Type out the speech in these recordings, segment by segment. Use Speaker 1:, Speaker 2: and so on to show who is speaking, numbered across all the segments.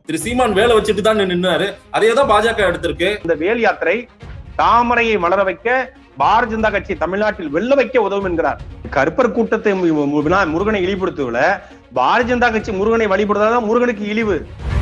Speaker 1: திரு சீமான் வேலை வச்சுட்டு தான் நின்னாரு அதே தான் பாஜக எடுத்திருக்கு
Speaker 2: இந்த வேல் யாத்திரை தாமரையை மலர வைக்க பாரதிய ஜனதா கட்சி தமிழ்நாட்டில் வெல்ல வைக்க உதவும் என்கிறார் கருப்பர் கூட்டத்தை மு- மு- வினா- முருகனை இழிப்படுத்துவல பாரதிய ஜனதா கட்சி முருகனை வழிபடுறதாதான் முருகனுக்கு இழிவு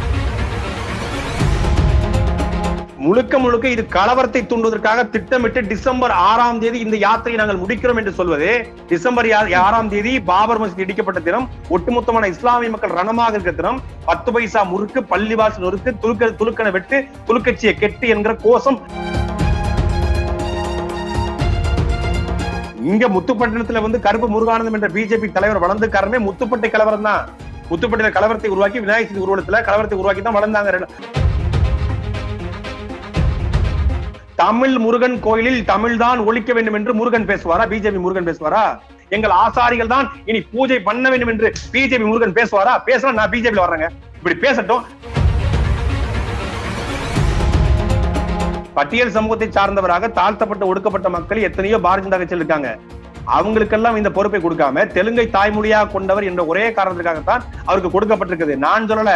Speaker 2: முழுக்க முழுக்க இது கலவரத்தை தூண்டுவதற்காக திட்டமிட்டு டிசம்பர் ஆறாம் தேதி இந்த யாத்திரையை நாங்கள் முடிக்கிறோம் என்று சொல்வது டிசம்பர் யா- ஆறாம் தேதி பாபர் மசூதி இடிக்கப்பட்ட தினம் ஒட்டுமொத்தமான இஸ்லாமிய மக்கள் ரணமாக இருக்கிற தினம் பத்து பைசா முறுக்கு பள்ளிவாசல் நொறுக்கு துலுக்க துலுக்கனை வெட்டு துலுக்கச்சியை கெட்டு என்கிற கோஷம் இங்க முத்துப்பட்டினத்துல வந்து கருப்பு முருகானந்தம் என்ற பிஜேபி தலைவர் வளர்ந்த காரணமே முத்துப்பட்டை கலவரம் தான் முத்துப்பட்டின கலவரத்தை உருவாக்கி விநாயகர் சதுர்த்தி ஊர்வலத்துல கலவரத்தை உருவாக்கி தான் வளர்ந்தாங்க ரெண்டு- தமிழ் முருகன் கோயிலில் தமிழ் தான் ஒழிக்க வேண்டும் என்று முருகன் பேசுவாரா பிஜேபி முருகன் பேசுவாரா எங்கள் ஆசாரிகள் தான் இனி பூஜை பண்ண வேண்டும் என்று பிஜேபி முருகன் பேசுவாரா பேசலாம் நான் பிஜேபி வர்றேங்க இப்படி பேசட்டும் பட்டியல் சமூகத்தை சார்ந்தவராக தாழ்த்தப்பட்ட ஒடுக்கப்பட்ட மக்கள் எத்தனையோ பாரதிய ஜனதா கட்சியில் இருக்காங்க அவங்களுக்கெல்லாம் இந்த பொறுப்பை கொடுக்காம தெலுங்கை தாய்மொழியாக கொண்டவர் என்ற ஒரே காரணத்துக்காகத்தான் அவருக்கு கொடுக்கப்பட்டிருக்குது நான் சொல்லல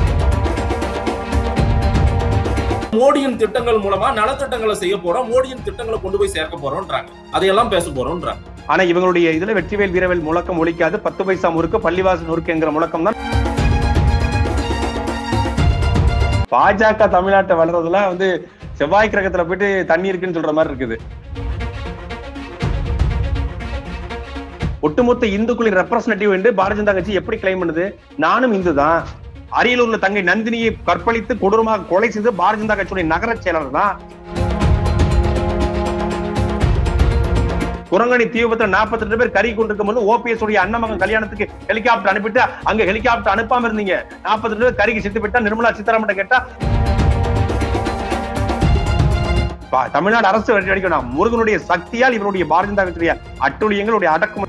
Speaker 1: மோடியின் திட்டங்கள் மூலமா நலத்திட்டங்களை செய்ய போறோம் மோடியின் திட்டங்களை கொண்டு போய் சேர்க்க போறோம்ன்றாங்க அதையெல்லாம் பேச போறோம்ன்றாங்க
Speaker 2: ஆனா இவங்களுடைய இதுல வெற்றிவேல் வீரவேல் முழக்கம் ஒழிக்காது பத்து பைசா முறுக்கு பள்ளிவாசல் முறுக்கு என்கிற முழக்கம் தான் பாஜக தமிழ்நாட்டை வளர்றதுல வந்து செவ்வாய் கிரகத்துல போயிட்டு தண்ணி இருக்குன்னு சொல்ற மாதிரி இருக்குது ஒட்டுமொத்த இந்துக்களின் ரெப்ரசன்டேட்டிவ் என்று பாரதிய ஜனதா கட்சி எப்படி கிளைம் பண்ணுது நானும் இந்து தான் அரியலூர்ல தங்கை நந்தினியை கற்பழித்து கொடூரமாக கொலை செய்து பாரதிய ஜனதா கட்சியுடைய நகர செயலாளர் தான் குரங்கணி தீ விபத்துல நாற்பத்தி ரெண்டு பேர் கறி கொண்டிருக்கும் போது ஓபிஎஸ் உடைய அண்ணமகன் கல்யாணத்துக்கு ஹெலிகாப்டர் அனுப்பிட்டு அங்க ஹெலிகாப்டர் அனுப்பாம இருந்தீங்க நாற்பத்தி ரெண்டு பேர் கறிக்கு செத்து போயிட்டா நிர்மலா சீதாராமன் கேட்டா பா- தமிழ்நாடு அரசு அடிக்கணும் முருகனுடைய சக்தியால் இவருடைய பாரதிய ஜனதா கட்சியுடைய அட்டுழியங்களுடைய அடக்குமுறை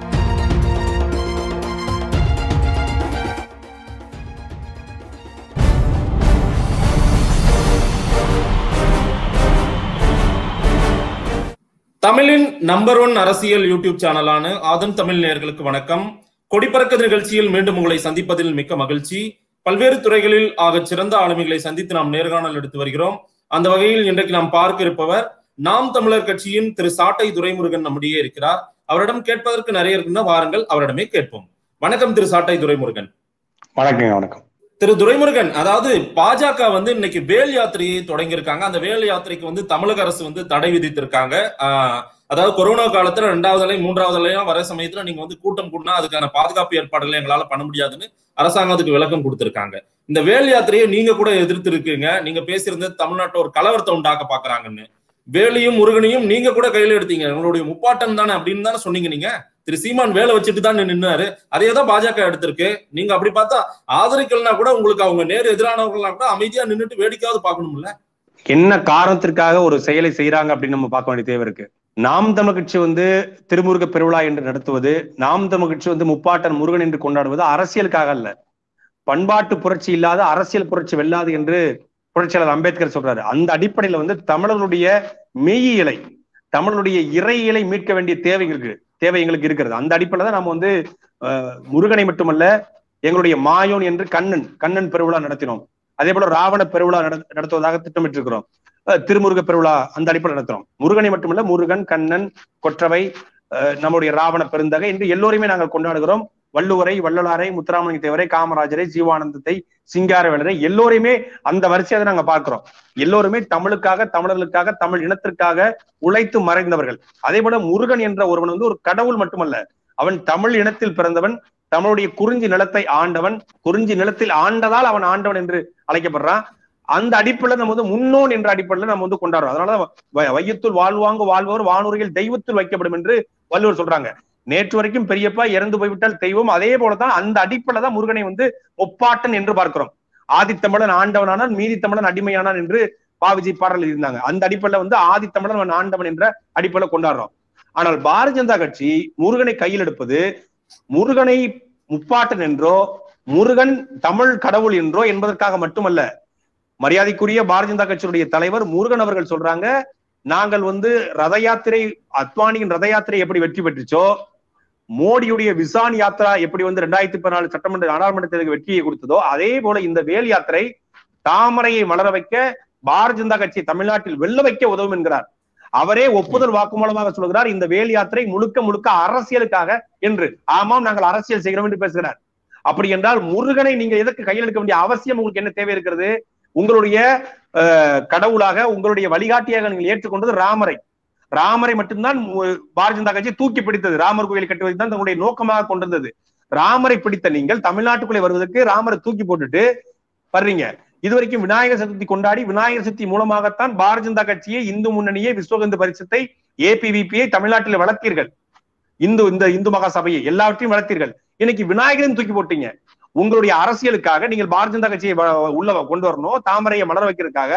Speaker 1: தமிழின் நம்பர் ஒன் அரசியல் யூடியூப் சேனலான ஆதன் தமிழ் நேயர்களுக்கு வணக்கம் கொடிப்பறக்க நிகழ்ச்சியில் மீண்டும் உங்களை சந்திப்பதில் மிக்க மகிழ்ச்சி பல்வேறு துறைகளில் ஆகச் சிறந்த ஆளுமைகளை சந்தித்து நாம் நேர்காணல் எடுத்து வருகிறோம் அந்த வகையில் இன்றைக்கு நாம் பார்க்க இருப்பவர் நாம் தமிழர் கட்சியின் திரு சாட்டை துரைமுருகன் நம்முடைய இருக்கிறார் அவரிடம் கேட்பதற்கு நிறைய இருக்குன்னா வாருங்கள் அவரிடமே கேட்போம் வணக்கம் திரு சாட்டை துரைமுருகன்
Speaker 2: வணக்கங்க வணக்கம்
Speaker 1: திரு துரைமுருகன் அதாவது பாஜக வந்து இன்னைக்கு வேல் யாத்திரையை தொடங்கியிருக்காங்க அந்த வேல் யாத்திரைக்கு வந்து தமிழக அரசு வந்து தடை விதித்திருக்காங்க ஆஹ் அதாவது கொரோனா காலத்துல ரெண்டாவது அலை மூன்றாவது அலையும் வர சமயத்துல நீங்க வந்து கூட்டம் கூட்டினா அதுக்கான பாதுகாப்பு ஏற்பாடுகளை எங்களால பண்ண முடியாதுன்னு அரசாங்கத்துக்கு விளக்கம் கொடுத்திருக்காங்க இந்த வேல் யாத்திரையை நீங்க கூட எதிர்த்து இருக்கீங்க நீங்க பேசியிருந்தது தமிழ்நாட்டுல ஒரு கலவரத்தை உண்டாக்க பாக்குறாங்கன்னு வேலையும் முருகனையும் நீங்க கூட கையில எடுத்தீங்க உங்களுடைய முப்பாட்டம் தானே அப்படின்னு தானே சொன்னீங்க நீங்க திரு சீமான் வேலை வச்சுட்டு தான் நின்னாரு அதே தான் பாஜக எடுத்திருக்கு நீங்க அப்படி பார்த்தா ஆதரிக்கலனா கூட உங்களுக்கு அவங்க நேர் எதிரானவர்கள்னா கூட அமைதியா நின்னுட்டு வேடிக்கையாவது பார்க்கணும்ல
Speaker 2: என்ன காரணத்திற்காக ஒரு செயலை செய்யறாங்க அப்படின்னு நம்ம பார்க்க வேண்டிய தேவை இருக்கு நாம் தமிழ் கட்சி வந்து திருமுருக பெருவிழா என்று நடத்துவது நாம் தமிழ் கட்சி வந்து முப்பாட்டன் முருகன் என்று கொண்டாடுவது அரசியலுக்காக அல்ல பண்பாட்டு புரட்சி இல்லாத அரசியல் புரட்சி வெல்லாது என்று புரட்சியாளர் அம்பேத்கர் சொல்றாரு அந்த அடிப்படையில வந்து தமிழர்களுடைய மெய்யியலை தமிழருடைய இறையியலை மீட்க வேண்டிய தேவை இருக்கு தேவை எங்களுக்கு இருக்கிறது அந்த அடிப்படையில தான் நம்ம வந்து அஹ், முருகனை மட்டுமல்ல எங்களுடைய மாயோன் என்று கண்ணன் கண்ணன் பெருவிழா நடத்தினோம் அதே போல ராவண பெருவிழா நட- நடத்துவதாக திட்டமிட்டிருக்கிறோம் அஹ், திருமுருக பெருவிழா அந்த அடிப்படையில் நடத்துறோம் முருகனை மட்டுமல்ல முருகன் கண்ணன் கொற்றவை அஹ், நம்முடைய ராவண பெருந்தகை என்று எல்லோருமே நாங்கள் கொண்டாடுகிறோம் வள்ளுவரை வள்ளலாரை முத்துராமலிங்க தேவரை காமராஜரை ஜீவானந்தத்தை சிங்காரவேலரை எல்லோரையுமே அந்த வரிசையை தான் நாங்க பார்க்கிறோம் எல்லோருமே தமிழுக்காக தமிழர்களுக்காக தமிழ் இனத்திற்காக உழைத்து மறைந்தவர்கள் அதே போல முருகன் என்ற ஒருவன் வந்து ஒரு கடவுள் மட்டுமல்ல அவன் தமிழ் இனத்தில் பிறந்தவன் தமிழுடைய குறிஞ்சி நிலத்தை ஆண்டவன் குறிஞ்சி நிலத்தில் ஆண்டதால் அவன் ஆண்டவன் என்று அழைக்கப்படுறான் அந்த அடிப்படையில நம்ம வந்து முன்னோன் என்ற அடிப்படையில நம்ம வந்து கொண்டாடுறோம் அதனால வ- வையத்துள் வாழ்வாங்க வாழ்வோர் வானுரையில் தெய்வத்தில் வைக்கப்படும் என்று வள்ளுவர் சொல்றாங்க நேற்று வரைக்கும் பெரியப்பா இறந்து போய்விட்டால் தெய்வம் அதே போலதான் அந்த அடிப்படையில தான் முருகனை வந்து ஒப்பாட்டன் என்று பார்க்கிறோம் ஆதித்தமிழன் ஆண்டவனானால் மீதி தமிழன் அடிமையானான் என்று பாவிஜி பாடல் இருந்தாங்க அந்த அடிப்படையில வந்து ஆதித்தமிழன் அவன் ஆண்டவன் என்ற அடிப்படையில கொண்டாடுறோம் ஆனால் பாரதிய ஜனதா கட்சி முருகனை கையில் எடுப்பது முருகனை முப்பாட்டன் என்றோ முருகன் தமிழ் கடவுள் என்றோ என்பதற்காக மட்டுமல்ல மரியாதைக்குரிய பாரதிய ஜனதா கட்சியுடைய தலைவர் முருகன் அவர்கள் சொல்றாங்க நாங்கள் வந்து ரத யாத்திரை அத்வானியின் ரத யாத்திரை எப்படி வெற்றி பெற்றுச்சோ மோடியுடைய விசான் யாத்ரா எப்படி வந்து ரெண்டாயிரத்தி பதினாலு சட்டமன்ற நாடாளுமன்ற தேர்தலுக்கு வெற்றியை கொடுத்ததோ அதே போல இந்த வேல் யாத்திரை தாமரையை மலர வைக்க பாரதிய ஜனதா கட்சி தமிழ்நாட்டில் வெல்ல வைக்க உதவும் என்கிறார் அவரே ஒப்புதல் வாக்குமூலமாக சொல்கிறார் இந்த வேல் யாத்திரை முழுக்க முழுக்க அரசியலுக்காக என்று ஆமாம் நாங்கள் அரசியல் செய்கிறோம் என்று பேசுகிறார் அப்படி என்றால் முருகனை நீங்க எதற்கு கையில் எடுக்க வேண்டிய அவசியம் உங்களுக்கு என்ன தேவை இருக்கிறது உங்களுடைய அஹ், கடவுளாக உங்களுடைய வழிகாட்டியாக நீங்கள் ஏற்றுக்கொண்டது ராமரை ராமரை மட்டும்தான் மு- பாரதிய ஜனதா கட்சி தூக்கி பிடித்தது ராமர் கோயில் கட்டுவது தான் தங்களுடைய நோக்கமாக கொண்டிருந்தது ராமரை பிடித்த நீங்கள் தமிழ்நாட்டுக்குள்ளே வருவதற்கு ராமரை தூக்கி போட்டுட்டு வர்றீங்க இதுவரைக்கும் விநாயகர் சதுர்த்தி கொண்டாடி விநாயகர் சதுர்த்தி மூலமாகத்தான் பாரதிய ஜனதா கட்சியை இந்து முன்னணியை விஸ்வகந்து பரிசத்தை ஏபிவிபியை தமிழ்நாட்டில் வளர்த்தீர்கள் இந்து இந்த இந்து மகா சபையை எல்லாவற்றையும் வளர்த்தீர்கள் இன்னைக்கு விநாயகரையும் தூக்கி போட்டீங்க உங்களுடைய அரசியலுக்காக நீங்கள் பாரதிய ஜனதா கட்சியை வ- உள்ள கொண்டு வரணும் தாமரையை மலர வைக்கிறதுக்காக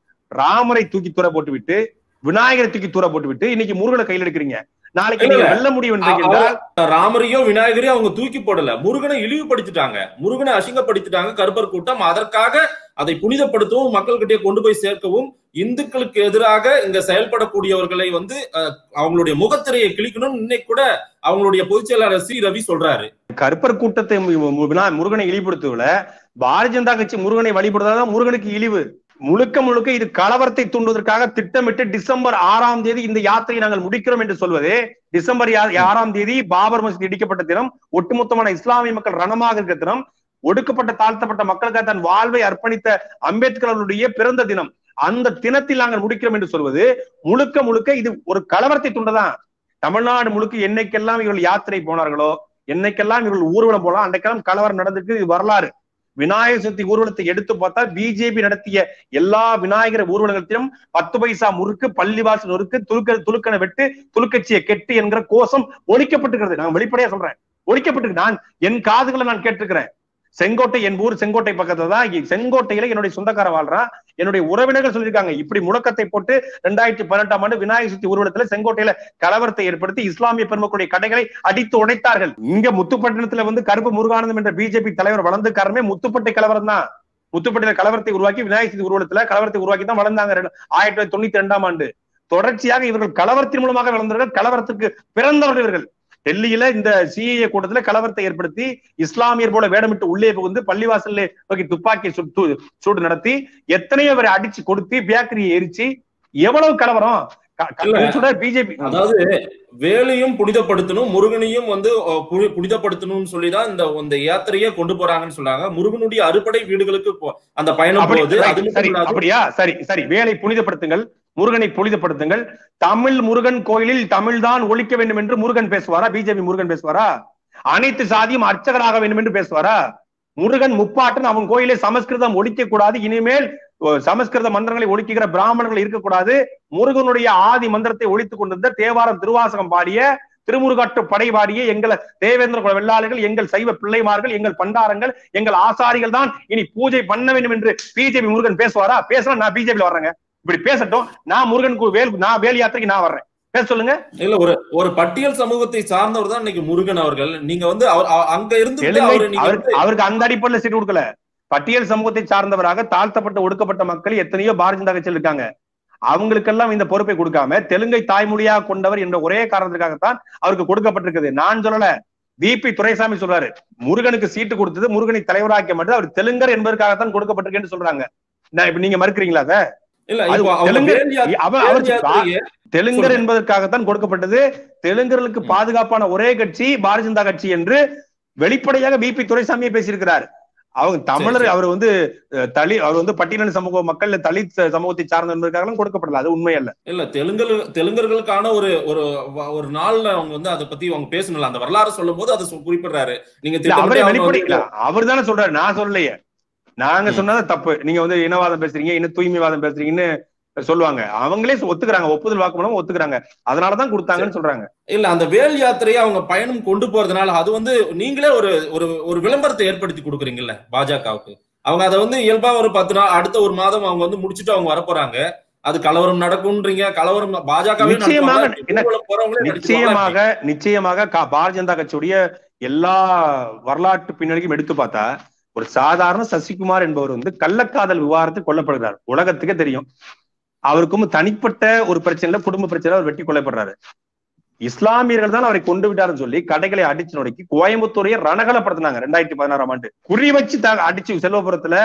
Speaker 2: ராமரை தூக்கி தூர போட்டு விட்டு விநாயகரை தூக்கி தூர போட்டு விட்டு இன்னைக்கு முருகனை கையில் எடுக்கிறீங்க நாளைக்கு
Speaker 1: இல்ல,
Speaker 2: நீங்க
Speaker 1: இல்ல.
Speaker 2: வெல்ல முடியும்
Speaker 1: அவ-
Speaker 2: என்றால்
Speaker 1: ராமரையும் விநாயகரையும் அவங்க தூக்கி போடல முருகனை இழிவுபடுத்திட்டாங்க முருகனை அசிங்கப்படுத்திட்டாங்க கருப்பர் கூட்டம் அதற்காக அதை புனிதப்படுத்தவும் மக்கள்கிட்டயே கொண்டு போய் சேர்க்கவும் இந்துக்களுக்கு எதிராக இங்க செயல்படக்கூடியவர்களை வந்து அஹ், அவங்களுடைய முகத்திரையை கிழிக்கணும் இன்னைக்கு கூட அவங்களுடைய பொதுச் செயலாளர் சி ரவி சொல்றாரு
Speaker 2: கருப்பர் கூட்டத்தை மு- மு- வினா- முருகனை இழிவுபடுத்தல பாரதிய ஜனதா கட்சி முருகனை வழிபடுறதாதான் முருகனுக்கு இழிவு முழுக்க முழுக்க இது கலவரத்தை தூண்டுவதற்காக திட்டமிட்டு டிசம்பர் ஆறாம் தேதி இந்த யாத்திரையை நாங்கள் முடிக்கிறோம் என்று சொல்வது டிசம்பர் யா- ஆறாம் தேதி பாபர் மசூதி இடிக்கப்பட்ட தினம் ஒட்டுமொத்தமான இஸ்லாமிய மக்கள் ரணமாக இருக்கிற தினம் ஒடுக்கப்பட்ட தாழ்த்தப்பட்ட மக்களுக்காக தன் வாழ்வை அர்ப்பணித்த அம்பேத்கர் அவருடைய பிறந்த தினம் அந்த தினத்தில் நாங்கள் முடிக்கிறோம் என்று சொல்வது முழுக்க முழுக்க இது ஒரு கலவரத்தை தூண்டதான் தமிழ்நாடு முழுக்க என்னைக்கெல்லாம் இவர்கள் யாத்திரை போனார்களோ என்னைக்கெல்லாம் இவர்கள் ஊர்வலம் போலாம் அன்றைக்கெல்லாம் கலவரம் நடந்திருக்கு இது வரலாறு விநாயகர் சதுர்த்தி ஊர்வலத்தை எடுத்து பார்த்தா பிஜேபி நடத்திய எல்லா விநாயகர் ஊர்வலத்திலும் பத்து பைசா முறுக்கு பள்ளிவாசல் நொறுக்கு துலுக்க துலுக்கனை வெட்டு துலுக்கச்சியை கெட்டு என்கிற கோஷம் ஒழிக்கப்பட்டிருக்கிறது நான் வெளிப்படையா சொல்றேன் ஒழிக்கப்பட்டிருக்கு நான் என் காதுகளை நான் கேட்டிருக்கிறேன் செங்கோட்டை என் ஊர் செங்கோட்டை பக்கத்துல தான் இ- செங்கோட்டையில என்னுடைய சொந்தக்கார வாழ்றான் என்னுடைய உறவினர்கள் சொல்லியிருக்காங்க இப்படி முழக்கத்தை போட்டு ரெண்டாயிரத்தி பதினெட்டாம் ஆண்டு விநாயகர் சதுர்த்தி ஊர்வலத்துல செங்கோட்டையில கலவரத்தை ஏற்படுத்தி இஸ்லாமிய பெருமக்களுடைய கடைகளை அடித்து உடைத்தார்கள் இங்க முத்துப்பட்டினத்துல வந்து கருப்பு முருகானந்தம் என்ற பிஜேபி தலைவர் வளர்ந்த காரணமே முத்துப்பட்டை கலவரம் தான் முத்துப்பட்டின கலவரத்தை உருவாக்கி விநாயகர் சதுர்த்தி ஊர்வலத்துல கலவரத்தை உருவாக்கி தான் வளர்ந்தாங்க ரெண்டு- ஆயிரத்தி தொள்ளாயிரத்தி தொண்ணூத்தி ரெண்டாம் ஆண்டு தொடர்ச்சியாக இவர்கள் கலவரத்தின் மூலமாக வளர்ந்தவர்கள் கலவரத்துக்கு பிறந்தவர்கள் இவர்கள் டெல்லியில இந்த சிஏஏ கூட்டத்துல கலவரத்தை ஏற்படுத்தி இஸ்லாமியர் போல வேடமிட்டு உள்ளே புகுந்து பள்ளிவாசல்ல நோக்கி துப்பாக்கி சுட்டு சூடு நடத்தி எத்தனையோ பேரை அடிச்சு கொடுத்து பேக்கரியை எரிச்சு எவ்வளவு கலவரம்
Speaker 1: இல்ல.
Speaker 2: பிஜேபி
Speaker 1: அதாவது வேலையும் புனிதப்படுத்தணும் முருகனையும் வந்து அஹ், புனி- புனிதப்படுத்தணும்னு சொல்லிதான் இந்த இந்த யாத்திரையை கொண்டு போறாங்கன்னு சொல்றாங்க முருகனுடைய அறுபடை வீடுகளுக்கு போ- அந்த பயணம்
Speaker 2: அப்படி-
Speaker 1: போகுது
Speaker 2: right,
Speaker 1: அது மட்டும்
Speaker 2: சரி
Speaker 1: இல்லாது
Speaker 2: அப்படியா சரி சரி வேலை புனிதப்படுத்துங்கள் முருகனை புனிதப்படுத்துங்கள் தமிழ் முருகன் கோயிலில் தமிழ் தான் ஒழிக்க வேண்டும் என்று முருகன் பேசுவாரா பிஜேபி முருகன் பேசுவாரா அனைத்து சாதியும் அர்ச்சகராக வேண்டும் என்று பேசுவாரா முருகன் முப்பாட்டன் அவன் கோயிலே சமஸ்கிருதம் ஒழிக்க கூடாது இனிமேல் அஹ், சமஸ்கிருத மந்திரங்களை ஒழிக்கிற பிராமணர்கள் இருக்கக்கூடாது முருகனுடைய ஆதி மந்திரத்தை ஒழித்துக் கொண்டிருந்த தேவாரம் திருவாசகம் பாடிய திருமுருகாட்டு படை பாடிய எங்கள் தேவேந்திர குல வெள்ளாளர்கள் எங்கள் சைவ பிள்ளைமார்கள் எங்கள் பண்டாரங்கள் எங்கள் ஆசாரிகள் தான் இனி பூஜை பண்ண வேண்டும் என்று பிஜேபி முருகன் பேசுவாரா பேசலாம் நான் பிஜேபியில் வர்றேங்க இப்படி பேசட்டும் நான் முருகன் கு- வேல் நான் வேல் யாத்திரைக்கு நான் வர்றேன் பேச சொல்லுங்க
Speaker 1: இல்ல ஒரு ஒரு பட்டியல் சமூகத்தை சார்ந்தவர் தான் இன்னைக்கு முருகன் அவர்கள் நீங்க வந்து அவர் அ- அங்க இருந்து
Speaker 2: தெலுங்கை
Speaker 1: அவரு நீங்க
Speaker 2: அவருக்கு அவருக்கு அந்த அடிப்படையில் சீட் கொடுக்கல பட்டியல் சமூகத்தை சார்ந்தவராக தாழ்த்தப்பட்ட ஒடுக்கப்பட்ட மக்கள் எத்தனையோ பாரதிய ஜனதா கட்சியில் இருக்காங்க அவங்களுக்கெல்லாம் இந்த பொறுப்பை கொடுக்காம தெலுங்கை தாய்மொழியாக கொண்டவர் என்ற ஒரே காரணத்திற்காகத்தான் அவருக்கு கொடுக்கப்பட்டிருக்குது நான் சொல்லல விபி துரைசாமி சொல்றாரு முருகனுக்கு சீட்டு கொடுத்தது முருகனை தலைவராக்க மாட்டது அவர் தெலுங்கர் என்பதற்காகத்தான் கொடுக்கப்பட்டிருக்கேன்னு சொல்றாங்க நான் இப்ப நீங்க மறுக்கிறீங்களா அதை
Speaker 1: இல்ல
Speaker 2: அது
Speaker 1: இப்போ அவங்க
Speaker 2: தெலுங்கு-
Speaker 1: வேல் யாத்திரை-
Speaker 2: அவ-
Speaker 1: வேல்
Speaker 2: அவர்
Speaker 1: யாத்திரையை
Speaker 2: தெலுங்கர்
Speaker 1: சொல்லுங்க.
Speaker 2: என்பதற்காகத்தான் கொடுக்கப்பட்டது தெலுங்கர்களுக்கு பாதுகாப்பான ஒரே கட்சி பாரதிய ஜனதா கட்சி என்று வெளிப்படையாக பிபி துரைசாமியே பேசியிருக்கிறார் அவங்க தமிழர்
Speaker 1: சரி.
Speaker 2: அவர் வந்து அஹ், தலி அவர் வந்து பட்டியலின சமூக மக்கள் தலித் சமூகத்தை சார்ந்த என்பதற்காக கொடுக்கப்படல அது உண்மை அல்ல
Speaker 1: இல்ல தெலுங்கர் தெலுங்கர்களுக்கான ஒரு ஒரு வ- ஒரு நாள்ல அவங்க வந்து அதை பத்தி அவங்க பேசணும்ல அந்த வரலாறு சொல்லும் போது அதை சொ- குறிப்பிடுறாரு நீங்க
Speaker 2: இல்ல,
Speaker 1: திட்டமிட்டு
Speaker 2: அவரே
Speaker 1: அவங்க
Speaker 2: வெளிப்படை
Speaker 1: வந்து-
Speaker 2: அவர் தானே சொல்றாரு நான் சொல்லலையே நாங்க
Speaker 1: ம்.
Speaker 2: சொன்னது தப்பு நீங்க வந்து இனவாதம் பேசுறீங்க இன தூய்மைவாதம் பேசுறீங்கன்னு சொல்லுவாங்க அவங்களே ஒத்துக்கிறாங்க ஒப்புதல் வாக்குமூலம் ஒத்துக்கிறாங்க அதனாலதான் கொடுத்தாங்கன்னு சொல்றாங்க
Speaker 1: இல்ல அந்த வேல் யாத்திரையை அவங்க பயணம் கொண்டு போறதுனால அது வந்து நீங்களே ஒரு ஒரு ஒரு விளம்பரத்தை ஏற்படுத்தி கொடுக்குறீங்கல்ல பாஜகவுக்கு அவங்க அதை வந்து இயல்பா ஒரு பத்து நாள் அடுத்த ஒரு மாதம் அவங்க வந்து முடிச்சுட்டு அவங்க வரப்போறாங்க அது கலவரம் நடக்கும்ன்றீங்க கலவரம் பாஜகவே
Speaker 2: நிச்சயமாக என்ன-
Speaker 1: போறவங்களே நடத்துவாங்களா?
Speaker 2: நிச்சயமாக நிச்சயமாக கா- பாரதிய ஜனதா கட்சியுடைய எல்லா வரலாற்று பின்னணியும் எடுத்து பார்த்தா ஒரு சாதாரண சசிகுமார் என்பவர் வந்து கள்ளக்காதல் விவாகரத்தில் கொல்லப்படுகிறார் உலகத்துக்கே தெரியும் அவருக்கும் தனிப்பட்ட ஒரு பிரச்சனையில குடும்ப பிரச்சனை அவர் வெட்டி கொல்லப்படுறாரு இஸ்லாமியர்கள் தான் அவரை கொண்டு விட்டாருன்னு சொல்லி கடைகளை அடிச்சு நொறுக்கி கோயம்புத்தூரையே ரணகலப்படுத்தினாங்க ரெண்டாயிரத்தி பதினாறாம் ஆண்டு குறி வச்சு த- அடிச்சு செல்வபுரத்துல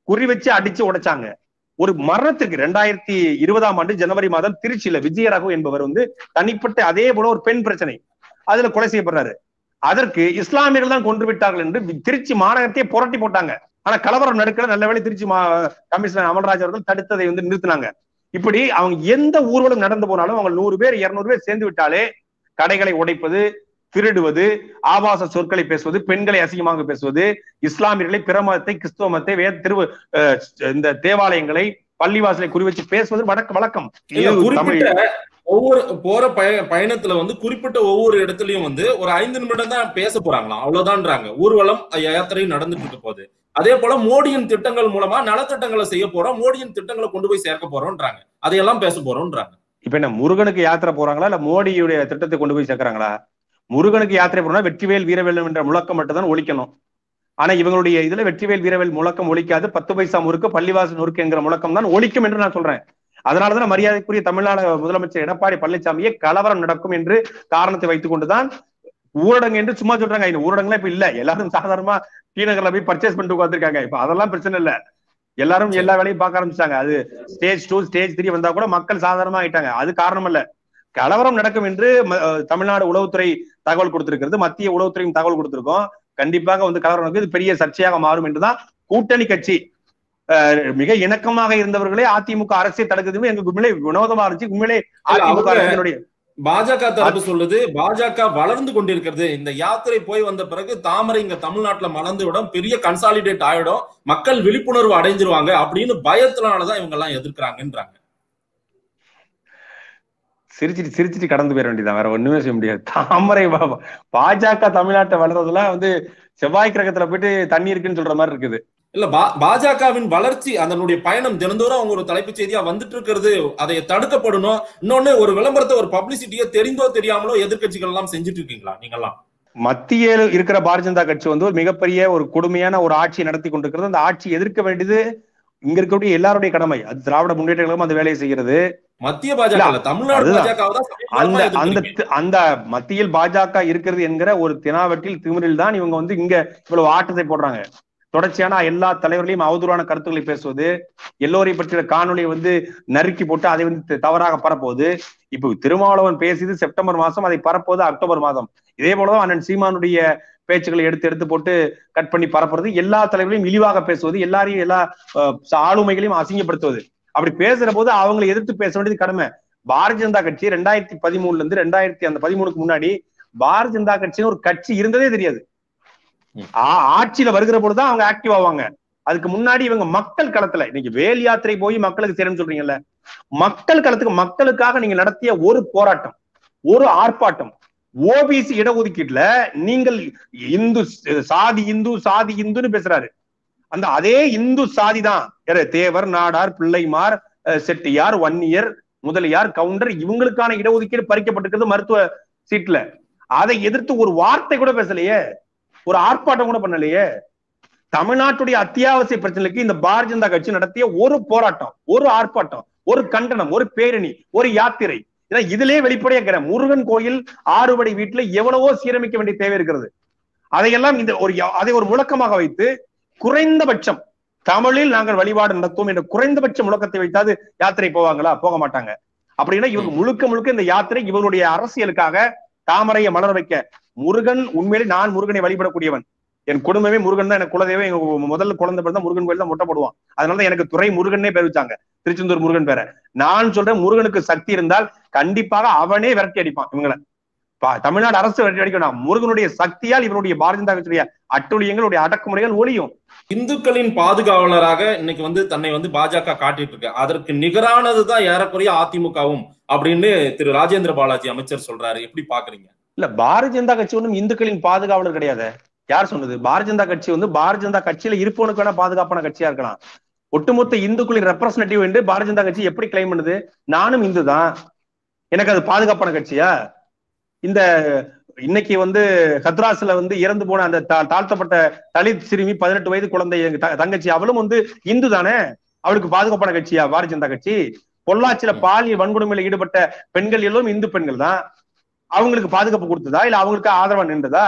Speaker 2: குறி வச்சு அடிச்சு உடைச்சாங்க ஒரு மரணத்திற்கு ரெண்டாயிரத்தி இருபதாம் ஆண்டு ஜனவரி மாதம் திருச்சியில விஜயராகு என்பவர் வந்து தனிப்பட்ட அதே போல ஒரு பெண் பிரச்சனை அதுல கொலை செய்யப்படுறாரு அதற்கு இஸ்லாமியர்கள் தான் கொன்று விட்டார்கள் என்று திருச்சி மாநகரத்தையே புரட்டி போட்டாங்க ஆனா கலவரம் நடக்கிற நல்ல வேளை திருச்சி மா கமிஷனர் அமல்ராஜ் அவர்கள் தடுத்ததை வந்து நிறுத்தினாங்க இப்படி அவங்க எந்த ஊர்வலம் நடந்து போனாலும் அவங்க நூறு பேர் இருநூறு பேர் சேர்ந்து விட்டாலே கடைகளை உடைப்பது திருடுவது ஆபாச சொற்களை பேசுவது பெண்களை அசிங்கமாக பேசுவது இஸ்லாமியர்களை பிற மதத்தை கிறிஸ்துவ மதத்தை வேத திரு அஹ், இந்த தேவாலயங்களை பள்ளிவாசலை குறி வச்சு பேசுவது வழக்க வழக்கம்
Speaker 1: இல்ல,
Speaker 2: இது
Speaker 1: குறிப்பிட்ட
Speaker 2: தமிழ்
Speaker 1: ஒவ்வொரு போற பய பயணத்துல வந்து குறிப்பிட்ட ஒவ்வொரு இடத்துலயும் வந்து ஒரு ஐந்து நிமிடம் தான் பேச போறாங்களாம் அவ்வளவுதான்றாங்க ஊர்வலம் யாத்திரை நடந்துட்டு இருக்க போகுது அதே போல மோடியின் திட்டங்கள் மூலமா நலத்திட்டங்களை செய்ய போறோம் மோடியின் திட்டங்களை கொண்டு போய் சேர்க்க போறோம்ன்றாங்க அதையெல்லாம் பேச போறோம்ன்றாங்க
Speaker 2: இப்ப என்ன முருகனுக்கு யாத்திரை போறாங்களா இல்ல மோடியுடைய திட்டத்தை கொண்டு போய் சேர்க்கறாங்களா முருகனுக்கு யாத்திரை போறோம்னா வெற்றிவேல் வீரவேல் என்ற முழக்கம் மட்டும் தான் ஒழிக்கணும் ஆனா இவங்களுடைய இதுல வெற்றிவேல் வீரவேல் முழக்கம் ஒழிக்காது பத்து பைசா முறுக்கு பள்ளிவாசல் முறுக்கு என்கிற முழக்கம் தான் ஒழிக்கும் என்று நான் சொல்றேன் அதனாலதான் மரியாதைக்குரிய தமிழ்நாடு முதலமைச்சர் எடப்பாடி பழனிசாமியே கலவரம் நடக்கும் என்று காரணத்தை வைத்துக் கொண்டுதான் ஊரடங்கு என்று சும்மா சொல்றாங்க இந்த ஊரடங்குலாம் இப்ப இல்ல எல்லாரும் சாதாரணமா டி நகர்ல போய் பர்ச்சேஸ் பண்ணிட்டு உட்காந்துருக்காங்க இப்ப அதெல்லாம் பிரச்சனை இல்ல எல்லாரும் எல்லா வேலையும் பார்க்க ஆரம்பிச்சாங்க அது ஸ்டேஜ் டூ ஸ்டேஜ் த்ரீ வந்தா கூட மக்கள் சாதாரணமா ஆயிட்டாங்க அது காரணம் இல்ல கலவரம் நடக்கும் என்று ம- அஹ் தமிழ்நாடு உளவுத்துறை தகவல் கொடுத்திருக்கிறது மத்திய உளவுத்துறையும் தகவல் கொடுத்திருக்கோம் கண்டிப்பாக வந்து கலவரம் நடக்கும் இது பெரிய சர்ச்சையாக மாறும் என்றுதான் கூட்டணி கட்சி அஹ், மிக இணக்கமாக இருந்தவர்களே அதிமுக அரசை தடுக்குது எங்க உண்மையிலே வினோதமா இருந்துச்சு உண்மையிலே அதிமுக
Speaker 1: அவங்க-
Speaker 2: அரசினுடைய
Speaker 1: பாஜக தரப்பு சொல்லுது பாஜக வளர்ந்து கொண்டிருக்கிறது இந்த யாத்திரை போய் வந்த பிறகு தாமரை இங்க தமிழ்நாட்டுல மலர்ந்து விடும் பெரிய கன்சாலிடேட் ஆயிடும் மக்கள் விழிப்புணர்வு அடைஞ்சிருவாங்க அப்படின்னு பயத்தினாலதான் இவங்க எல்லாம் எதிர்க்கிறாங்கன்றாங்க
Speaker 2: சிரிச்சிட்டு சிரிச்சிட்டு கடந்து போயிட வேண்டியதான் வேற ஒண்ணுமே செய்ய முடியாது தாமரை பா- பாஜக தமிழ்நாட்டை வளர்றதெல்லாம் வந்து செவ்வாய் கிரகத்துல போயிட்டு தண்ணி இருக்குன்னு சொல்ற மாதிரி இருக்குது
Speaker 1: இல்ல பா- பாஜகவின் வளர்ச்சி அதனுடைய பயணம் தினந்தோறும் அவங்க ஒரு தலைப்புச் செய்தியா வந்துட்டு இருக்கிறது அதை தடுக்கப்படணும் இன்னொன்னு ஒரு விளம்பரத்தை ஒரு பப்ளிசிட்டியை தெரிந்தோ தெரியாமலோ எதிர்க்கட்சிகள் எல்லாம் செஞ்சுட்டு இருக்கீங்களா நீங்கெல்லாம்
Speaker 2: மத்திய இருக்கிற பாரதிய ஜனதா கட்சி வந்து ஒரு மிகப்பெரிய ஒரு கொடுமையான ஒரு ஆட்சியை நடத்தி கொண்டிருக்கிறது அந்த ஆட்சி எதிர்க்க வேண்டியது இங்க இருக்கக்கூடிய எல்லாருடைய கடமை அது திராவிட முன்னேற்ற கழகம் அந்த வேலையை செய்கிறது
Speaker 1: மத்திய பாஜக இல்ல தமிழ்நாடு
Speaker 2: அதுதான்.
Speaker 1: பாஜக தான் சமீப
Speaker 2: அந்த
Speaker 1: காலமா
Speaker 2: அந்த
Speaker 1: எதிர்க்கிறீங்க.
Speaker 2: தி- அந்த மத்தியில் பாஜக இருக்கிறது என்கிற ஒரு தினாவட்டில் திமிரில் தான் இவங்க வந்து இங்க இவ்வளவு ஆட்டத்தை போடுறாங்க தொடர்ச்சியான எல்லா தலைவர்களையும் அவதூறான கருத்துக்களை பேசுவது எல்லோரையும் பற்றிய காணொலியை வந்து நறுக்கி போட்டு அதை வந்து தி- தவறாக பரப்புவது இப்போ திருமாவளவன் பேசியது செப்டம்பர் மாசம் அதை பரப்புவது அக்டோபர் மாதம் இதே போலதான் அண்ணன் சீமானுடைய பேச்சுக்களை எடுத்து எடுத்து போட்டு கட் பண்ணி பரப்புறது எல்லா தலைவர்களையும் இழிவாக பேசுவது எல்லாரையும் எல்லா அஹ், ஆளுமைகளையும் அசிங்கப்படுத்துவது அப்படி பேசுற போது அவங்களை எதிர்த்து பேச வேண்டியது கடமை பாரதிய ஜனதா கட்சி ரெண்டாயிரத்தி பதிமூணுல இருந்து ரெண்டாயிரத்தி அந்த பதிமூணுக்கு முன்னாடி பாரதிய ஜனதா கட்சின்னு ஒரு கட்சி இருந்ததே தெரியாது
Speaker 1: ம்.
Speaker 2: ஆ- ஆட்சியில வருகிற பொழுதுதான் அவங்க ஆக்டிவ் ஆவாங்க அதுக்கு முன்னாடி இவங்க மக்கள் களத்துல இன்னைக்கு வேல் யாத்திரை போய் மக்களுக்கு சேரும்னு சொல்றீங்கல்ல மக்கள் களத்துக்கு மக்களுக்காக நீங்க நடத்திய ஒரு போராட்டம் ஒரு ஆர்ப்பாட்டம் ஓபிசி இடஒதுக்கீட்டுல நீங்கள் இந்து சாதி இந்து சாதி இந்துன்னு பேசுறாரு அந்த அதே இந்து சாதி தான் தேவர் நாடார் பிள்ளைமார் அஹ், செட்டியார் வன்னியர் முதலியார் கவுண்டர் இவங்களுக்கான இடஒதுக்கீடு பறிக்கப்பட்டிருக்கிறது மருத்துவ சீட்ல அதை எதிர்த்து ஒரு வார்த்தை கூட பேசலையே ஒரு ஆர்ப்பாட்டம் கூட பண்ணலையே தமிழ்நாட்டுடைய அத்தியாவசிய பிரச்சனைக்கு இந்த பாரதிய ஜனதா கட்சி நடத்திய ஒரு போராட்டம் ஒரு ஆர்ப்பாட்டம் ஒரு கண்டனம் ஒரு பேரணி ஒரு யாத்திரை ஏன்னா இதிலே வெளிப்படையா இருக்கிறேன் முருகன் கோயில் ஆறுபடை வீட்டுல எவ்வளவோ சீரமைக்க வேண்டிய தேவை இருக்கிறது அதையெல்லாம் இந்த ஒரு யா- அதை ஒரு முழக்கமாக வைத்து குறைந்தபட்சம் தமிழில் நாங்கள் வழிபாடு நடத்துவோம் என்ற குறைந்தபட்ச முழக்கத்தை வைத்தாது யாத்திரை போவாங்களா போக மாட்டாங்க அப்படின்னா இவங்க முழுக்க முழுக்க இந்த யாத்திரை இவங்களுடைய அரசியலுக்காக தாமரையை மலர வைக்க முருகன் உண்மையிலே நான் முருகனை வழிபடக்கூடியவன் என் குடும்பமே முருகன் தான் எனக்கு குலதெய்வம் எங்க முதல்ல குழந்தை பிறந்தா முருகன் கோயில் தான் முட்டை போடுவான் அதனால தான் எனக்கு துறை முருகனே பேர் வச்சாங்க திருச்செந்தூர் முருகன் பேரை நான் சொல்றேன் முருகனுக்கு சக்தி இருந்தால் கண்டிப்பாக அவனே விரட்டி அடிப்பான் இவங்களை பா- தமிழ்நாடு அரசு விரட்டி அடிக்கணும் முருகனுடைய சக்தியால் இவருடைய பாரதிய ஜனதா கட்சியுடைய அட்டுழியங்களுடைய அடக்குமுறைகள் ஒளியும்
Speaker 1: இந்துக்களின் பாதுகாவலராக இன்னைக்கு வந்து தன்னை வந்து பாஜக காட்டிட்டு இருக்கு அதற்கு நிகரானதுதான் ஏறக்குறைய அதிமுகவும் அப்படின்னு திரு ராஜேந்திர பாலாஜி அமைச்சர் சொல்றாரு எப்படி பாக்குறீங்க
Speaker 2: இல்ல பாரதிய ஜனதா கட்சி ஒன்றும் இந்துக்களின் பாதுகாவலர் கிடையாது யார் சொன்னது பாரதிய ஜனதா கட்சி வந்து பாரதிய ஜனதா கட்சியில இருப்பவனுக்கு வேணா பாதுகாப்பான கட்சியா இருக்கலாம் ஒட்டுமொத்த இந்துக்களின் ரெப்ரசன்டேட்டிவ் என்று பாரதிய ஜனதா கட்சி எப்படி கிளைம் பண்ணுது நானும் இந்து தான் எனக்கு அது பாதுகாப்பான கட்சியா இந்த இன்னைக்கு வந்து ஹத்ராஸ்ல வந்து இறந்து போன அந்த தா- தாழ்த்தப்பட்ட தலித் சிறுமி பதினெட்டு வயது குழந்தை எங்க த- தங்கச்சி அவளும் வந்து இந்து தானே அவளுக்கு பாதுகாப்பான கட்சியா பாரதிய ஜனதா கட்சி பொள்ளாச்சியில பாலியல் வன்கொடுமையில ஈடுபட்ட பெண்கள் எல்லோரும் இந்து பெண்கள் தான் அவங்களுக்கு பாதுகாப்பு கொடுத்ததா இல்ல அவங்களுக்கு ஆதரவா நின்றதா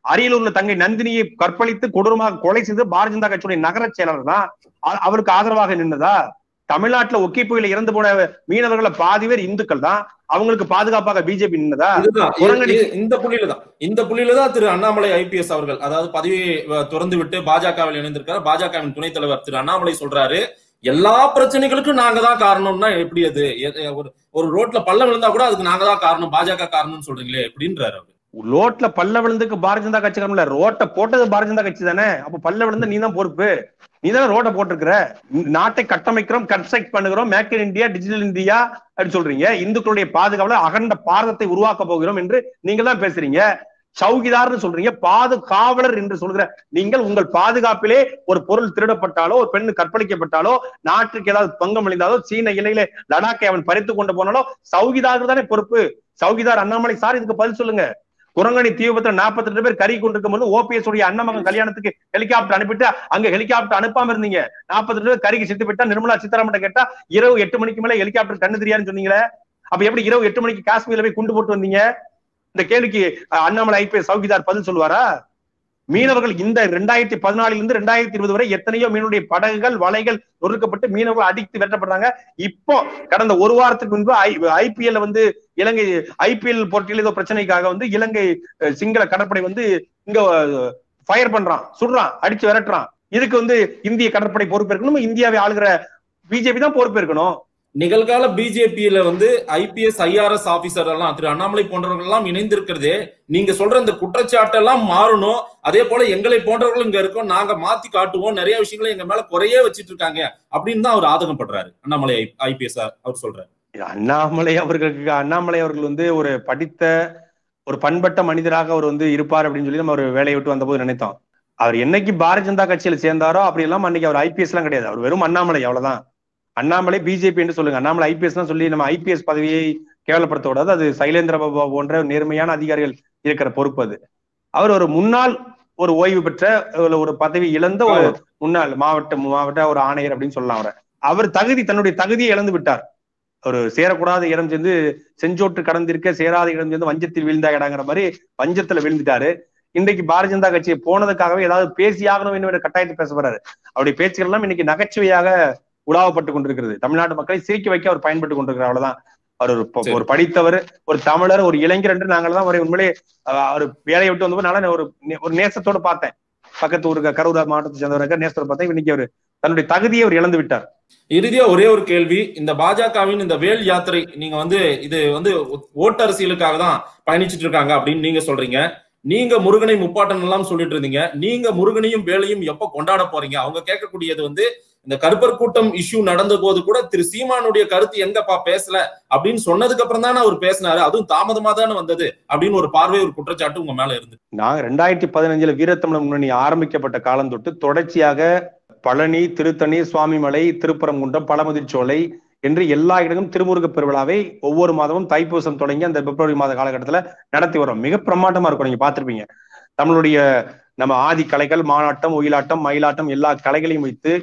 Speaker 2: அரியலூர்ல தங்கை நந்தினியை கற்பழித்து கொடூரமாக கொலை செய்து பாரதிய ஜனதா கட்சியுடைய நகர செயலாளர் தான் அ- அவருக்கு ஆதரவாக நின்னதா தமிழ்நாட்டுல ஒக்கி புயல இறந்து போன மீனவர்களை பாதி பேர் இந்துக்கள் தான் அவங்களுக்கு பாதுகாப்பாக பிஜேபி நின்னதா
Speaker 1: இதுதான் இது-
Speaker 2: குரங்கணி-
Speaker 1: இது- இந்த புள்ளியில தான் இந்த புள்ளியில தான் திரு அண்ணாமலை ஐபிஎஸ் அவர்கள் அதாவது பதவியை அஹ், துறந்து விட்டு பாஜகவில் இணைந்திருக்கார் பாஜகவின் துணைத் தலைவர் திரு அண்ணாமலை சொல்றாரு எல்லா பிரச்சனைகளுக்கும் நாங்க தான் காரணம்னா எப்படி அது எ- எ- ஒரு ஒரு ரோட்ல பள்ளம் விழுந்தா கூட அதுக்கு நாங்க தான் காரணம் பாஜக காரணம்னு சொல்றீங்களே எப்படின்றாரு அவரு
Speaker 2: ரோட்ல பல்ல விழுந்துக்கு பாரதிய ஜனதா கட்சிக்காரன் இல்ல ரோட்டை போட்டது பாரதிய ஜனதா கட்சி தானே அப்ப பல்ல விழுந்து நீ தான் பொறுப்பு நீ தானே ரோட்டை போட்டிருக்கிற நாட்டை கட்டமைக்கிறோம் கன்ஸ்ட்ரக்ட் பண்ணுகிறோம் make in India digital India அப்படின்னு சொல்றீங்க இந்துக்களுடைய பாதுகாவல அகண்ட பாரதத்தை உருவாக்க போகிறோம் என்று நீங்க தான் பேசுறீங்க சௌகிதார்னு சொல்றீங்க பாதுகாவலர் என்று சொல்கிற நீங்கள் உங்கள் பாதுகாப்பிலே ஒரு பொருள் திருடப்பட்டாலோ ஒரு பெண் கற்பழிக்கப்பட்டாலோ நாட்டுக்கு ஏதாவது பங்கம் அளித்தாலோ சீன இலையிலே லடாக்கை அவன் பறித்து கொண்டு போனாலோ சௌகிதார் தானே பொறுப்பு சௌகிதார் அண்ணாமலை சார் இதுக்கு பதில் சொல்லுங்க குரங்கணி தீவிபத்துல நாற்பத்தி ரெண்டு பேர் கறி கொண்டிருக்கும் போது ஓபிஎஸ் உடைய அண்ணமகன் கல்யாணத்துக்கு ஹெலிகாப்டர் அனுப்பிட்டு அங்க ஹெலிகாப்டர் அனுப்பாம இருந்தீங்க நாற்பத்தி ரெண்டு பேர் கறிக்கு செத்து போயிட்டா நிர்மலா சீதாராமன் கேட்டா இரவு எட்டு மணிக்கு மேல ஹெலிகாப்டர் கண்ணு தெரியாதுன்னு சொன்னீங்களே அப்ப எப்படி இரவு எட்டு மணிக்கு காஷ்மீர்ல போய் குண்டு போட்டு வந்தீங்க இந்த கேள்விக்கு அஹ், அண்ணாமலை ஐபிஎஸ் சௌகிதார் பதில் சொல்லுவாரா மீனவர்கள் இந்த ரெண்டாயிரத்தி பதினாலில் இருந்து ரெண்டாயிரத்தி இருபது வரை எத்தனையோ மீனுடைய படகுகள் வலைகள் நொறுக்கப்பட்டு மீனவர்கள் அடித்து விரட்டப்படுறாங்க இப்போ கடந்த ஒரு வாரத்துக்கு முன்பு ஐபிஎல் வந்து இலங்கை ஐபிஎல் போட்டியில் ஏதோ பிரச்சனைக்காக வந்து இலங்கை அஹ், சிங்கள கடற்படை வந்து இங்க ஃபயர் பண்றான் சுடுறான் அடிச்சு விரட்டுறான் இதுக்கு வந்து இந்திய கடற்படை பொறுப்பேற்கணும் இந்தியாவை ஆளுகிற பிஜேபி தான் பொறுப்பேற்கணும்
Speaker 1: நிகழ்கால பிஜேபியில வந்து ஐபிஎஸ் ஐஆர்எஸ் ஆபீசர் எல்லாம் திரு அண்ணாமலை போன்றவர்கள் எல்லாம் இணைந்திருக்கிறதே நீங்க சொல்ற இந்த குற்றச்சாட்டு எல்லாம் மாறணும் அதே போல எங்களை போன்றவர்கள் இங்க இருக்கோம் நாங்க மாத்தி காட்டுவோம் நிறைய விஷயங்களை எங்க மேல குறையே வச்சிட்டு இருக்காங்க அப்படின்னு தான் அவர் ஆதங்கப்படுறாரு அண்ணாமலை ஐபிஎஸ் அவர் சொல்றாரு
Speaker 2: அண்ணாமலை அவர்களுக்கு அண்ணாமலை அவர்கள் வந்து ஒரு படித்த ஒரு பண்பட்ட மனிதராக அவர் வந்து இருப்பார் அப்படின்னு சொல்லி நம்ம ஒரு வேலையை விட்டு வந்தபோது நினைத்தோம் அவர் என்னைக்கு பாரதிய ஜனதா கட்சியில சேர்ந்தாரோ அப்படி எல்லாம் அன்னைக்கு அவர் ஐபிஎஸ் எல்லாம் கிடையாது அவர் வெறும் அண்ணாமலை அவ்வளவுதான் அண்ணாமலை பிஜேபி என்று சொல்லுங்க அண்ணாமலை ஐபிஎஸ் தான் சொல்லி நம்ம ஐபிஎஸ் பதவியை கேவலப்படுத்த கூடாது அது சைலேந்திர பாபா போன்ற நேர்மையான அதிகாரிகள் இருக்கிற பொறுப்பு அது அவர் ஒரு முன்னாள் ஒரு ஓய்வு பெற்ற ஒரு- ஒரு பதவி இழந்த ஒரு முன்னாள் மாவட்ட மாவட்ட ஒரு ஆணையர் அப்படின்னு சொல்லலாம் அவரை அவர் தகுதி தன்னுடைய தகுதியை இழந்து விட்டார் ஒரு சேரக்கூடாத இடம் சேர்ந்து செஞ்சோட்டு கடந்திருக்க சேராத இடம் சேர்ந்து வஞ்சத்தில் வீழ்ந்தா இடங்கிற மாதிரி வஞ்சத்துல வீழ்ந்துட்டாரு இன்றைக்கு பாரதிய ஜனதா கட்சியை போனதுக்காகவே ஏதாவது பேசி ஆகணும் என்ற கட்டாயத்தை பேச போறாரு அவருடைய பேச்சுகள் எல்லாம் இன்னைக்கு நகைச்சுவையாக உலாவப்பட்டு கொண்டிருக்கிறது தமிழ்நாட்டு மக்களை சிரிக்க வைக்க அவர் பயன்பட்டு கொண்டிருக்கிறார் அவ்வளவுதான் அவர் ஒரு ப-
Speaker 1: சரி.
Speaker 2: ஒரு படித்தவர் ஒரு தமிழர் ஒரு இளைஞர் என்று நாங்கள் தான் அவரை உண்மையிலே அஹ், அவர் வேலையை விட்டு வந்தபோது நான் ஒரு நே- ஒரு நேசத்தோடு பார்த்தேன் பக்கத்து ஊருக்கு கரூர் மாவட்டத்தை சேர்ந்தவராக நேசத்தோடு பார்த்தேன் இன்னைக்கு அவர் தன்னுடைய தகுதியை அவர் இழந்து விட்டார்
Speaker 1: இறுதியா ஒரே ஒரு கேள்வி இந்த பாஜகவின் இந்த வேல் யாத்திரை நீங்க வந்து இது வந்து ஓட்டு அரசியலுக்காக தான் பயணிச்சிட்டு இருக்காங்க அப்படின்னு நீங்க சொல்றீங்க நீங்க முருகனை முப்பாட்டன் எல்லாம் சொல்லிட்டு இருந்தீங்க நீங்க முருகனையும் வேலையும் எப்ப கொண்டாட போறீங்க அவங்க கேட்கக்கூடியது வந்து இந்த கருப்பர் கூட்டம் இஷ்யூ நடந்த போது கூட திரு சீமானுடைய கருத்து எங்கப்பா பேசல அப்படின்னு சொன்னதுக்கு அப்புறம் தானே அவர் பேசினாரு அதுவும் தாமதமா தானே வந்தது அப்படின்னு ஒரு பார்வை ஒரு குற்றச்சாட்டு உங்க மேல இருந்து
Speaker 2: நாங்க ரெண்டாயிரத்தி பதினஞ்சுல வீரத்தமிழர் முன்னணி ஆரம்பிக்கப்பட்ட காலம் தொட்டு தொடர்ச்சியாக பழனி திருத்தணி சுவாமிமலை திருப்பரங்குன்றம் பழமுதிர்ச்சோலை என்று எல்லா இடங்களும் திருமுருக பெருவிழாவை ஒவ்வொரு மாதமும் தைப்பூசம் தொடங்கி அந்த பிப்ரவரி மாத காலகட்டத்துல நடத்தி வரோம் மிக பிரமாண்டமா இருக்கும் நீங்க பார்த்திருப்பீங்க நம்மளுடைய நம்ம ஆதி கலைகள் மானாட்டம் ஒயிலாட்டம் மயிலாட்டம் எல்லா கலைகளையும் வைத்து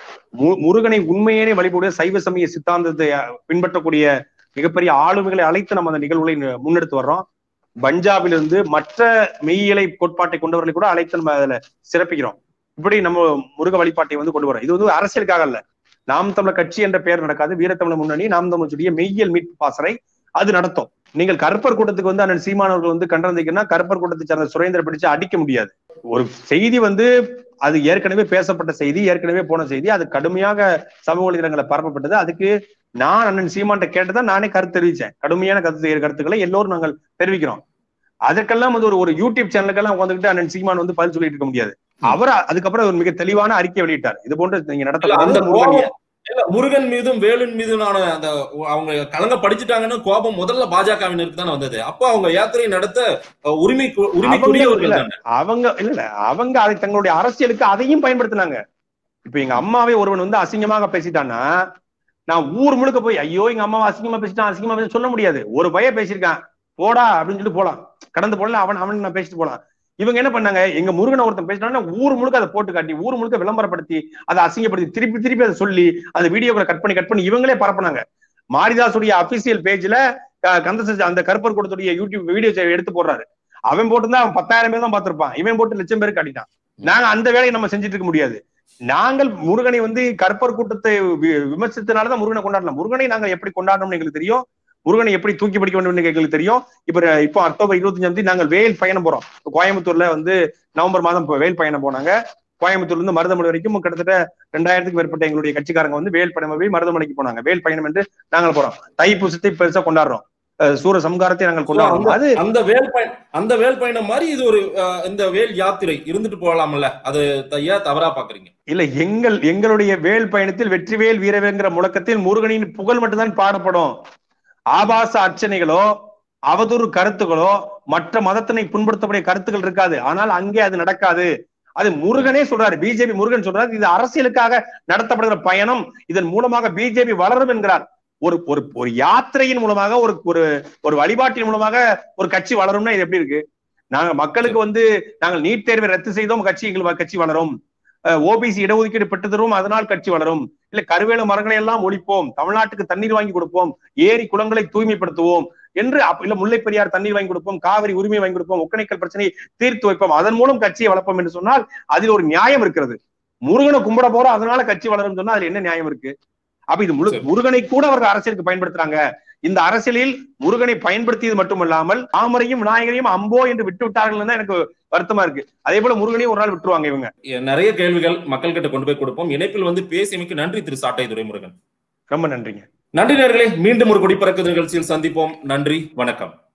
Speaker 2: மு- முருகனை உண்மையே வழிபடுடைய சைவ சமய சித்தாந்தத்தை அஹ், பின்பற்றக்கூடிய மிகப்பெரிய ஆளுமைகளை அழைத்து நம்ம அந்த நிகழ்வுகளை ந- முன்னெடுத்து வர்றோம் பஞ்சாபிலிருந்து மற்ற மெய்யியலை கோட்பாட்டை கொண்டவர்களை கூட அழைத்து நம்ம அதுல சிறப்பிக்கிறோம் இப்படி நம்ம முருக வழிபாட்டை வந்து கொண்டு வரோம் இது வந்து அரசியலுக்காக அல்ல நாம் தமிழர் கட்சி என்ற பெயர் நடக்காது வீரத்தமிழர் முன்னணி நாம் தமிழ் சொல்லிய மெய்யியல் மீட்பு பாசறை அது நடத்தும் நீங்கள் கருப்பர் கூட்டத்துக்கு வந்து அண்ணன் சீமானவர்கள் வந்து கண்டறிந்தீங்கன்னா கருப்பர் கூட்டத்தை சேர்ந்த சுரேந்திர பிடிச்சு அடிக்க முடியாது ஒரு செய்தி வந்து அது ஏற்கனவே பேசப்பட்ட செய்தி ஏற்கனவே போன செய்தி அது கடுமையாக சமூக வலைதளங்களை பரப்பப்பட்டது அதுக்கு நான் அண்ணன் சீமான்ட்ட கேட்டுதான் நானே கருத்து தெரிவிச்சேன் கடுமையான கருத்து கருத்துக்களை எல்லோரும் நாங்கள் தெரிவிக்கிறோம் அதற்கெல்லாம் வந்து ஒரு ஒரு யூடியூப் சேனலுக்கெல்லாம் வந்துகிட்டு அண்ணன் சீமான் வந்து பதில் சொல்லிட்டு இருக்க முடியாது அவர் அதுக்கப்புறம் ஒரு மிக தெளிவான அறிக்கை வெளியிட்டார் இது போன்று நீங்க
Speaker 1: இல்ல, அந்த
Speaker 2: நடத்த
Speaker 1: கோபம் இல்ல, முருகன் மீதும் வேலன் மீதுமான அந்த அவங்க கலங்க படிச்சுட்டாங்கன்னு கோபம் முதல்ல பாஜகவினருக்கு தானே வந்தது அப்போ அவங்க யாத்திரை நடத்த அஹ், உரிமை உரிமைக்குரியவர்கள்
Speaker 2: இல்ல.
Speaker 1: தானே
Speaker 2: அவங்க இல்ல இல்ல அவங்க அதை தங்களுடைய அரசியலுக்கு அதையும் பயன்படுத்தினாங்க இப்ப எங்க அம்மாவே ஒருவன் வந்து அசிங்கமாக பேசிட்டான்னா நான் ஊர் முழுக்க போய் ஐயோ எங்க அம்மாவை அசிங்கமா பேசிட்டான் அசிங்கமா பேசி சொல்ல முடியாது ஒரு பைய பேசியிருக்கான் போடா அப்படின்னு சொல்லிட்டு போலாம் கடந்து போடல அவன் அவன் நான் பேசிட்டு போலாம் இவங்க என்ன பண்ணாங்க எங்க முருகனை ஒருத்தன் பேசிட்டான்னா ஊர் முழுக்க அதை போட்டு காட்டி ஊர் முழுக்க விளம்பரப்படுத்தி அதை அசிங்கப்படுத்தி திருப்பி திருப்பி அதை சொல்லி அந்த வீடியோக்களை கட் பண்ணி கட் பண்ணி இவங்களே பரப்புனாங்க மாரிதாசுடைய அபிஷியல் பேஜ்ல கந்தச அந்த கருப்பர் கூடத்துடைய யூடியூப் வீடியோ எடுத்து போடுறாரு அவன் போட்டிருந்தா அவன் பத்தாயிரம் பேர் தான் பார்த்திருப்பான் இவன் போட்டு லட்சம் பேருக்கு காட்டிட்டான் நாங்க அந்த வேலையை நம்ம செஞ்சுட்டு இருக்க முடியாது நாங்கள் முருகனை வந்து கற்பர் கூட்டத்தை வி- விமர்சித்தனாலதான் முருகனை கொண்டாடலாம் முருகனை நாங்க எப்படி கொண்டாடணும்னு எங்களுக்கு தெரியும் முருகனை எப்படி தூக்கி பிடிக்க வேண்டும் எங்களுக்கு தெரியும் இப்ப இப்போ அக்டோபர் இருபத்தஞ்சாம் தேதி நாங்கள் வேல் பயணம் போறோம் இப்ப கோயம்புத்தூர்ல வந்து நவம்பர் மாதம் இப்ப வேல் பயணம் போனாங்க கோயம்புத்தூர்ல இருந்து மருதமலை வரைக்கும் கிட்டத்தட்ட ரெண்டாயிரத்துக்கு மேற்பட்ட எங்களுடைய கட்சிக்காரங்க வந்து வேல் பயணம் போய் மருதமலைக்கு போனாங்க வேல் பயணம் என்று நாங்கள் போறோம் தைப்பூசத்தை பெருசா கொண்டாடுறோம் அஹ் சூர சம்காரத்தை நாங்கள் கொண்டாடுறோம் அது
Speaker 1: அந்த வேல் பயணம் அந்த வேல் பயணம் மாதிரி இது ஒரு அஹ், இந்த வேல் யாத்திரை இருந்துட்டு போகலாம்ல அது த- ஏன் தவறா பாக்குறீங்க
Speaker 2: இல்ல எங்கள் எங்களுடைய வேல் பயணத்தில் வெற்றிவேல் வீரவேங்கிற முழக்கத்தில் முருகனின் புகழ் மட்டும்தான் பாடப்படும் ஆபாச அர்ச்சனைகளோ அவதூறு கருத்துகளோ மற்ற மதத்தினை புண்படுத்தக்கூடிய கருத்துக்கள் இருக்காது ஆனால் அங்கே அது நடக்காது அது முருகனே சொல்றாரு பிஜேபி முருகன் சொல்றாரு இது அரசியலுக்காக நடத்தப்படுகிற பயணம் இதன் மூலமாக பிஜேபி வளரும் என்கிறார் ஒரு ஒரு ஒரு யாத்திரையின் மூலமாக ஒரு ஒரு ஒரு வழிபாட்டின் மூலமாக ஒரு கட்சி வளரும்னா இது எப்படி இருக்கு நாங்க மக்களுக்கு வந்து நாங்கள் நீட் தேர்வை ரத்து செய்தோம் கட்சி எங்கள் கட்சி வளரும் ஓபிசி இடஒதுக்கீடு பெற்று தரும் அதனால் கட்சி வளரும் இல்ல கருவேல மரங்களை எல்லாம் ஒழிப்போம் தமிழ்நாட்டுக்கு தண்ணீர் வாங்கி கொடுப்போம் ஏரி குளங்களை தூய்மைப்படுத்துவோம் என்று அப்ப- இல்ல முல்லை பெரியார் தண்ணீர் வாங்கி கொடுப்போம் காவிரி உரிமை வாங்கி கொடுப்போம் ஒக்கணைக்கல் பிரச்சனையை தீர்த்து வைப்போம் அதன் மூலம் கட்சியை வளர்ப்போம் என்று சொன்னால் அதில் ஒரு நியாயம் இருக்கிறது முருகனை கும்பிட போறோம் அதனால கட்சி வளரும் சொன்னா அதுல என்ன நியாயம் இருக்கு அப்ப இது முழு
Speaker 1: சரி.
Speaker 2: முருகனை கூட அவர்கள் அரசியலுக்கு பயன்படுத்துறாங்க இந்த அரசியலில் முருகனை பயன்படுத்தியது மட்டுமல்லாமல் தாமரையும் விநாயகரையும் அம்போ என்று விட்டு விட்டார்கள் தான் எனக்கு வருத்தமா இருக்கு அதே போல முருகனையும் ஒரு நாள் விட்டுருவாங்க இவங்க
Speaker 1: நிறைய கேள்விகள் மக்கள் கிட்ட கொண்டு போய் கொடுப்போம் இணைப்பில் வந்து பேசியமைக்கு நன்றி திரு சாட்டை துரைமுருகன்
Speaker 2: ரொம்ப நன்றிங்க
Speaker 1: நன்றி நேர்களே மீண்டும் ஒரு குடிப்பறக்க நிகழ்ச்சியில் சந்திப்போம் நன்றி வணக்கம்